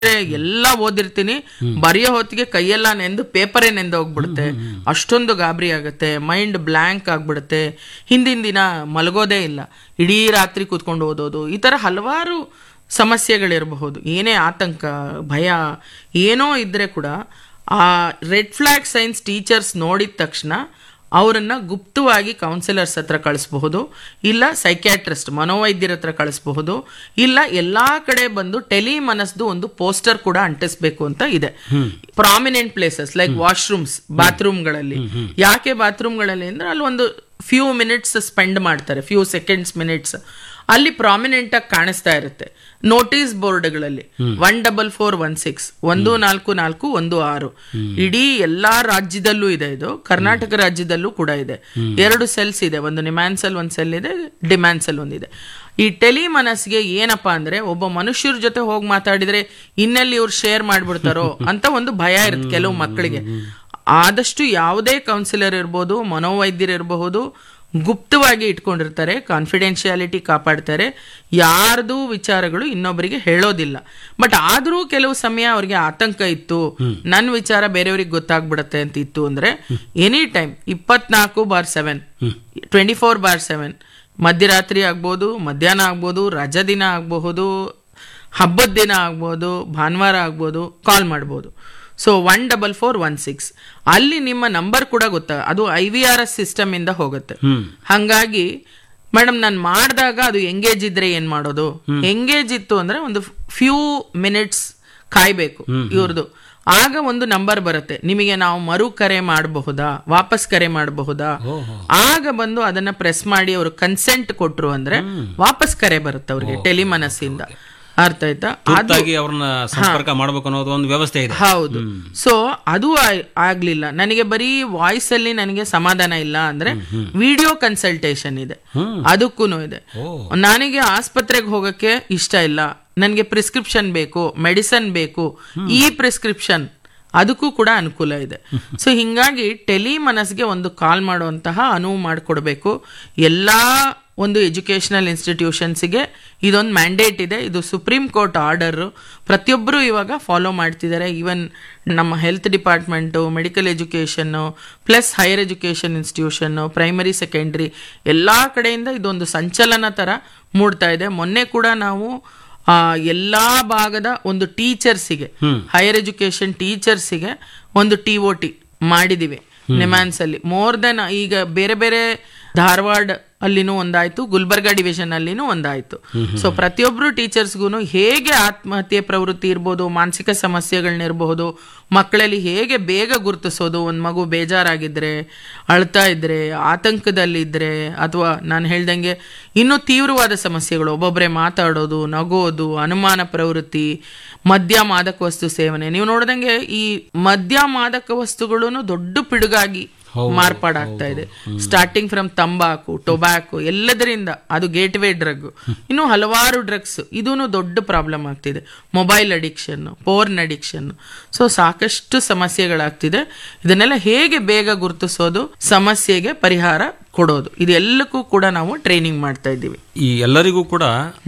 ಎಲ್ಲ ಓದಿರ್ತೀನಿ ಬರೆಯೋ ಹೊತ್ತಿಗೆ ಕೈಯೆಲ್ಲ ನೆಂದು ಪೇಪರೇ ನೆಂದು ಹೋಗ್ಬಿಡುತ್ತೆ ಅಷ್ಟೊಂದು ಗಾಬರಿ ಆಗುತ್ತೆ ಮೈಂಡ್ ಬ್ಲ್ಯಾಂಕ್ ಆಗ್ಬಿಡುತ್ತೆ ಹಿಂದಿನ ದಿನ ಮಲಗೋದೇ ಇಲ್ಲ ಇಡೀ ರಾತ್ರಿ ಕೂತ್ಕೊಂಡು ಓದೋದು ಈ ಥರ ಹಲವಾರು ಸಮಸ್ಯೆಗಳಿರಬಹುದು ಏನೇ ಆತಂಕ ಭಯ ಏನೋ ಇದ್ರೆ ಕೂಡ ಆ ರೆಡ್ ಫ್ಲಾಗ್ ಸೈನ್ಸ್ ಟೀಚರ್ಸ್ ನೋಡಿದ ತಕ್ಷಣ ಅವರನ್ನ ಗುಪ್ತವಾಗಿ ಕೌನ್ಸಿಲರ್ಸ್ ಹತ್ರ ಕಳಿಸಬಹುದು ಇಲ್ಲ ಸೈಕ್ಯಾಟ್ರಿಸ್ಟ್ ಮನೋವೈದ್ಯರ ಹತ್ರ ಕಳಿಸಬಹುದು ಇಲ್ಲ ಎಲ್ಲಾ ಕಡೆ ಬಂದು ಟೆಲಿ ಮನಸ್ದು ಒಂದು ಪೋಸ್ಟರ್ ಕೂಡ ಅಂಟಿಸ್ಬೇಕು ಅಂತ ಇದೆ ಪ್ರಾಮಿನೆಂಟ್ ಪ್ಲೇಸಸ್ ಲೈಕ್ ವಾಶ್ರೂಮ್ಸ್ ಬಾತ್ರೂಮ್ಗಳಲ್ಲಿ ಯಾಕೆ ಬಾತ್ರೂಮ್ಗಳಲ್ಲಿ ಅಂದ್ರೆ ಅಲ್ಲಿ ಒಂದು ಫ್ಯೂ ಮಿನಿಟ್ಸ್ ಸ್ಪೆಂಡ್ ಮಾಡ್ತಾರೆ ಫ್ಯೂ ಸೆಕೆಂಡ್ಸ್ ಮಿನಿಟ್ಸ್ ಅಲ್ಲಿ ಪ್ರಾಮಿನೆಂಟ್ ಆಗಿ ಕಾಣಿಸ್ತಾ ಇರುತ್ತೆ ನೋಟಿಸ್ ಬೋರ್ಡ್ಗಳಲ್ಲಿ one double four one six ಒಂದು ನಾಲ್ಕು ನಾಲ್ಕು ಒಂದು ಆರು ಇಡೀ ಎಲ್ಲಾ ರಾಜ್ಯದಲ್ಲೂ ಇದೆ ಇದು ಕರ್ನಾಟಕ ರಾಜ್ಯದಲ್ಲೂ ಕೂಡ ಇದೆ ಎರಡು ಸೆಲ್ಸ್ ಇದೆ ಒಂದು ನಿಮ್ಯಾನ್ಸೆಲ್ ಒಂದ್ ಸೆಲ್ ಇದೆ ಡಿಮ್ಯಾನ್ಸೆಲ್ ಒಂದಿದೆ ಈ ಟೆಲಿ ಮನಸ್ಸಿಗೆ ಏನಪ್ಪಾ ಅಂದ್ರೆ ಒಬ್ಬ ಮನುಷ್ಯರ ಜೊತೆ ಹೋಗಿ ಮಾತಾಡಿದ್ರೆ ಇನ್ನೆಲ್ಲಿ ಇವ್ರು ಶೇರ್ ಮಾಡ್ಬಿಡ್ತಾರೋ ಅಂತ ಒಂದು ಭಯ ಇರುತ್ತೆ ಕೆಲವು ಮಕ್ಕಳಿಗೆ ಆದಷ್ಟು ಯಾವುದೇ ಕೌನ್ಸಿಲರ್ ಇರ್ಬೋದು ಮನೋವೈದ್ಯರು ಇರಬಹುದು ಗುಪ್ತವಾಗಿ ಇಟ್ಕೊಂಡಿರ್ತಾರೆ ಕಾನ್ಫಿಡೆನ್ಶಿಯಾಲಿಟಿ ಕಾಪಾಡ್ತಾರೆ ಯಾರ್ದು ವಿಚಾರಗಳು ಇನ್ನೊಬ್ಬರಿಗೆ ಹೇಳೋದಿಲ್ಲ ಬಟ್ ಆದ್ರೂ ಕೆಲವು ಸಮಯ ಅವ್ರಿಗೆ ಆತಂಕ ಇತ್ತು ನನ್ನ ವಿಚಾರ ಬೇರೆಯವ್ರಿಗೆ ಗೊತ್ತಾಗ್ಬಿಡತ್ತೆ ಅಂತ ಇತ್ತು ಅಂದ್ರೆ ಎನಿ ಟೈಮ್ ಇಪ್ಪತ್ನಾಲ್ಕು bar seven twenty four bar seven ಮಧ್ಯರಾತ್ರಿ ಆಗ್ಬೋದು ಮಧ್ಯಾಹ್ನ ಆಗ್ಬೋದು ರಜಾ ದಿನ ಆಗಬಹುದು ಹಬ್ಬದ ದಿನ ಆಗ್ಬೋದು ಭಾನುವಾರ ಆಗ್ಬೋದು ಕಾಲ್ ಮಾಡ್ಬೋದು so one double four one six ಅಲ್ಲಿ ನಿಮ್ಮ ನಂಬರ್ ಕೂಡ ಗೊತ್ತ ಅದು I V R S system ಇಂದ ಹೋಗುತ್ತೆ ಹಂಗಾಗಿ ಮೇಡಮ್ ನಾನು ಮಾಡಿದಾಗ ಅದು ಎಂಗೇಜ್ ಇದ್ರೆ ಏನ್ ಮಾಡೋದು ಎಂಗೇಜ್ ಇತ್ತು ಅಂದ್ರೆ ಒಂದು ಫ್ಯೂ ಮಿನಿಟ್ಸ್ ಕಾಯ್ಬೇಕು ಇವ್ರದ್ದು ಆಗ ಒಂದು ನಂಬರ್ ಬರುತ್ತೆ ನಿಮಗೆ ನಾವು ಮರು ಕರೆ ಮಾಡಬಹುದಾ ವಾಪಸ್ ಕರೆ ಮಾಡಬಹುದಾ ಆಗ ಬಂದು ಅದನ್ನ ಪ್ರೆಸ್ ಮಾಡಿ ಅವರು ಕನ್ಸೆಂಟ್ ಕೊಟ್ರು ಅಂದ್ರೆ ವಾಪಸ್ ಕರೆ ಬರುತ್ತೆ ಅವ್ರಿಗೆ ಟೆಲಿಮನಸ್ಸಿಂದ ಅರ್ಥ ಆಯ್ತಾ ಅದು ತುರ್ತಾಗಿ ಅವ್ರನ್ನ ಸಂಪರ್ಕ ಮಾಡ್ಬೇಕು ಅನ್ನೋದು ಒಂದು ವ್ಯವಸ್ಥೆ ಇದೆ ಹೌದು ಸೊ ಅದು ಆ- ಆಗ್ಲಿಲ್ಲ ನನಗೆ ಬರೀ ವಾಯ್ಸ್ ಅಲ್ಲಿ ನನಗೆ ಸಮಾಧಾನ ಇಲ್ಲ ಅಂದ್ರೆ ವಿಡಿಯೋ ಕನ್ಸಲ್ಟೇಷನ್ ಇದೆ ಅದಕ್ಕೂ ಇದೆ ನನಗೆ ಆಸ್ಪತ್ರೆಗೆ ಹೋಗಕ್ಕೆ ಇಷ್ಟ ಇಲ್ಲ ನನಗೆ ಪ್ರಿಸ್ಕ್ರಿಪ್ಷನ್ ಬೇಕು ಮೆಡಿಸನ್ ಬೇಕು ಈ ಪ್ರಿಸ್ಕ್ರಿಪ್ಷನ್ ಅದಕ್ಕೂ ಕೂಡ ಅನುಕೂಲ ಇದೆ ಸೊ ಹಿಂಗಾಗಿ ಟೆಲಿ ಮನಸ್ಗೆ ಒಂದು ಕಾಲ್ ಮಾಡುವಂತಹ ಅನುವು ಮಾಡಿಕೊಡ್ಬೇಕು ಎಲ್ಲಾ ಒಂದು ಎಜುಕೇಶನಲ್ ಇನ್ಸ್ಟಿಟ್ಯೂಷನ್ಸ್ಗೆ ಇದೊಂದು ಮ್ಯಾಂಡೇಟ್ ಇದೆ ಇದು ಸುಪ್ರೀಂ ಕೋರ್ಟ್ ಆರ್ಡರ್ ಪ್ರತಿಯೊಬ್ಬರು ಇವಾಗ ಫಾಲೋ ಮಾಡ್ತಿದ್ದಾರೆ ಈವನ್ ನಮ್ಮ health department medical education plus higher education institution primary secondary ಎಲ್ಲ ಕಡೆಯಿಂದ ಇದೊಂದು ಸಂಚಲನ ಥರ ಮೂಡ್ತಾ ಇದೆ ಮೊನ್ನೆ ಕೂಡ ನಾವು ಆ, ಎಲ್ಲಾ ಭಾಗದ ಒಂದು ಟೀಚರ್ಸಿಗೆ ಹೈಯರ್ ಎಜುಕೇಶನ್ ಟೀಚರ್ಸಿಗೆ ಒಂದು ಟಿ ಒ ಟಿ ಮಾಡಿದಿವಿ ನಿಮ್ಯಾನ್ಸ್ ಅಲ್ಲಿ ಮೋರ್ ದೆನ್ ಈಗ ಬೇರೆ ಬೇರೆ ಧಾರವಾಡ ಅಲ್ಲಿನೂ ಒಂದಾಯ್ತು ಗುಲ್ಬರ್ಗಾ ಡಿವಿಷನ್ ಅಲ್ಲಿನೂ ಒಂದಾಯ್ತು ಸೊ ಪ್ರತಿಯೊಬ್ರು ಟೀಚರ್ಸ್ಗೂ ಹೇಗೆ ಆತ್ಮಹತ್ಯೆ ಪ್ರವೃತ್ತಿ ಇರ್ಬೋದು ಮಾನಸಿಕ ಸಮಸ್ಯೆಗಳನ್ನಿರಬಹುದು ಮಕ್ಕಳಲ್ಲಿ ಹೇಗೆ ಬೇಗ ಗುರುತಿಸೋದು ಒಂದು ಮಗು ಬೇಜಾರಾಗಿದ್ರೆ ಅಳ್ತಾ ಇದ್ರೆ ಆತಂಕದಲ್ಲಿದ್ರೆ ಅಥವಾ ನಾನು ಹೇಳ್ದಂಗೆ ಇನ್ನೂ ತೀವ್ರವಾದ ಸಮಸ್ಯೆಗಳು ಒಬ್ಬೊಬ್ಬರೇ ಮಾತಾಡೋದು ನಗೋದು ಅನುಮಾನ ಪ್ರವೃತ್ತಿ ಮದ್ಯ ಮಾದಕ ವಸ್ತು ಸೇವನೆ ನೀವು ನೋಡ್ದಂಗೆ ಈ ಮದ್ಯ ಮಾದಕ ವಸ್ತುಗಳು ದೊಡ್ಡ ಪಿಡುಗಾಗಿ ಮಾರ್ಪಾಡಾಗ್ತಾ ಇದೆ ಸ್ಟಾರ್ಟಿಂಗ್ ಫ್ರಮ್ ತಂಬಾಕು ಟೊಬ್ಯಾಕೊ ಎಲ್ಲದರಿಂದ ಅದು ಗೇಟ್ ವೇ ಡ್ರಗ್ ಇನ್ನು ಹಲವಾರು ಡ್ರಗ್ಸ್ ಇದೂ ದೊಡ್ಡ ಪ್ರಾಬ್ಲಮ್ ಆಗ್ತಿದೆ mobile addiction porn addiction so ಸಾಕಷ್ಟು ಸಮಸ್ಯೆಗಳಾಗ್ತಿದೆ ಇದನ್ನೆಲ್ಲ ಹೇಗೆ ಬೇಗ ಗುರುತಿಸೋದು ಸಮಸ್ಯೆಗೆ ಪರಿಹಾರ ಕೊಡೋದು ಇದೆಲ್ಲಕ್ಕೂ ಕೂಡ ನಾವು ಟ್ರೈನಿಂಗ್ ಮಾಡ್ತಾ ಇದ್ದೀವಿ ಈ ಎಲ್ಲರಿಗೂ ಕೂಡ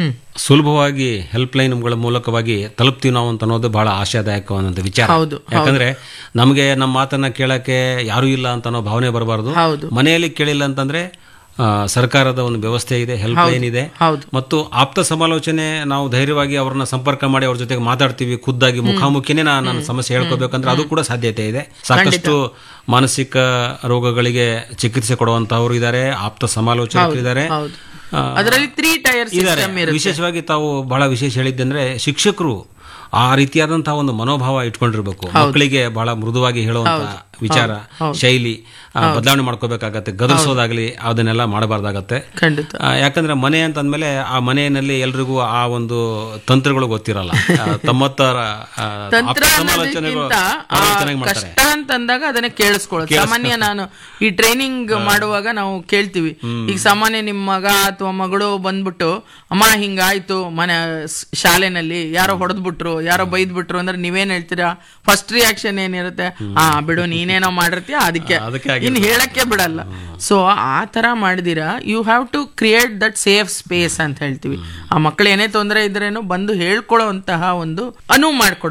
ಸುಲಭವಾಗಿ ಹೆಲ್ಪ್ ಲೈನ್ಗಳ ಮೂಲಕವಾಗಿ ತಲುಪ್ತೀವಿ ನಾವು ಅಂತ ಅನ್ನೋದು ಬಹಳ ಆಶಾದಾಯಕವಾದಂತ ವಿಚಾರ ಹೌದು, ಯಾಕಂದ್ರೆ ನಮಗೆ ನಮ್ಮ ಮಾತನ್ನ ಕೇಳಕ್ಕೆ ಯಾರು ಇಲ್ಲ ಅಂತ ಅನ್ನೋ ಭಾವನೆ ಬರಬಾರದು ಹೌದು. ಮನೆಯಲ್ಲಿ ಕೇಳಿಲ್ಲ ಅಂತಂದ್ರೆ ಆ, ಸರ್ಕಾರದ ಒಂದು ವ್ಯವಸ್ಥೆ ಇದೆ ಹೆಲ್ಪ್ ಲೈನ್ ಇದೆ ಹೌದು ಮತ್ತು ಆಪ್ತ ಸಮಾಲೋಚನೆ ನಾವು ಧೈರ್ಯವಾಗಿ ಅವ್ರನ್ನ ಸಂಪರ್ಕ ಮಾಡಿ ಅವ್ರ ಜೊತೆಗೆ ಮಾತಾಡ್ತೀವಿ ಖುದ್ದಾಗಿ ಮುಖಾಮುಖಿನೇ ನಾ- ನನ್ನ ಸಮಸ್ಯೆ ಹೇಳ್ಕೋಬೇಕಂದ್ರೆ ಅದು ಕೂಡ ಸಾಧ್ಯತೆ ಇದೆ ಸಾಕಷ್ಟು ಮಾನಸಿಕ ರೋಗಗಳಿಗೆ ಚಿಕಿತ್ಸೆ ಕೊಡುವಂತಹವರು ಇದ್ದಾರೆ ಆಪ್ತ ಸಮಾಲೋಚಕರು ಇದ್ದಾರೆ ಹೌದು ಆ, ಅದರಲ್ಲಿ ತ್ರೀ ಟೈರ್ ಇದ್ದಾರೆ ಸಿಸ್ಟಮ್ ಇರುತ್ತೆ ವಿಶೇಷವಾಗಿ ತಾವು ಬಹಳ ವಿಶೇಷ ಹೇಳಿದ್ದಂದ್ರೆ ಶಿಕ್ಷಕರು ಆ ರೀತಿಯಾದಂತಹ ಒಂದು ಮನೋಭಾವ ಇಟ್ಕೊಂಡಿರ್ಬೇಕು ಮಕ್ಕಳಿಗೆ ಬಹಳ ಮೃದುವಾಗಿ ಹೇಳುವಂತ ವಿಚಾರ ಶೈಲಿ ಆ, ಬದಲಾವಣೆ ಮಾಡ್ಕೋಬೇಕಾಗತ್ತೆ ಗದರಿಸೋದಾಗ್ಲಿ ಅದನ್ನೆಲ್ಲ ಮಾಡಬಾರ್ದಾಗತ್ತೆ ಖಂಡಿತ ಆ, ಯಾಕಂದ್ರೆ ಮನೆ ಅಂತ ಅಂದ್ಮೇಲೆ ಆ ಮನೆಯಲ್ಲಿ ಎಲ್ರಿಗೂ ಆ ಒಂದು ತಂತ್ರಗಳು ಗೊತ್ತಿರಲ್ಲ ಆ, ತಮ್ಮತ್ತರ ಆ, ತಂತ್ರ ಆಪ್ತ ಸಮಾಲೋಚನೆಗಳು ಅನ್ನೋದಕ್ಕಿಂತ ಆ ಬಹಳ ಚೆನ್ನಾಗಿ ಮಾಡ್ತಾರೆ ಕಷ್ಟ ಅಂತಂದಾಗ ಅದನ್ನ ಕೇಳಿಸ್ಕೊಳ್ಳೋದು ಸಾಮಾನ್ಯ ನಾನು ಈ ಟ್ರೈನಿಂಗ್ ಮಾಡುವಾಗ ನಾವು ಕೇಳ್ತೀವಿ ಈಗ ಸಾಮಾನ್ಯ ನಿಮ್ ಮಗ ಅಥವಾ ಮಗಳು ಬಂದ್ಬಿಟ್ಟು ಅಮ್ಮ ಹಿಂಗಾಯ್ತು ಮನೆ ಸ್- ಶಾಲೆನಲ್ಲಿ ಯಾರೋ ಹೊಡೆದ್ಬಿಟ್ರು ಯಾರೋ ಬೈದ್ಬಿಟ್ರು ಅಂದ್ರೆ ನೀವೇನ್ ಹೇಳ್ತೀರಾ ಫಸ್ಟ್ ರಿಯಾಕ್ಷನ್ ಏನಿರುತ್ತೆ ಆ ಬಿಡು ನೀನೇ ಇನ್ನೇನೋ ಮಾಡಿರ್ತೀಯ ಅದಕ್ಕೆ ಅದಕ್ಕೆ ಇನ್ ಹೇಳಕ್ಕೆ ಬಿಡಲ್ಲ ಸೊ ಆ ತರ ಮಾಡಿದಿರಾ you have to create that safe space ಅಂತ ಹೇಳ್ತೀವಿ ಆ ಮಕ್ಕಳು ಏನೇ ತೊಂದರೆ ಇದ್ರೇನು ಬಂದು ಹೇಳ್ಕೊಳ್ಳೋ ಅಂತಹ ಒಂದು ಅನುವು ಮಾಡ್ಕೊಡ್ಬೇಕು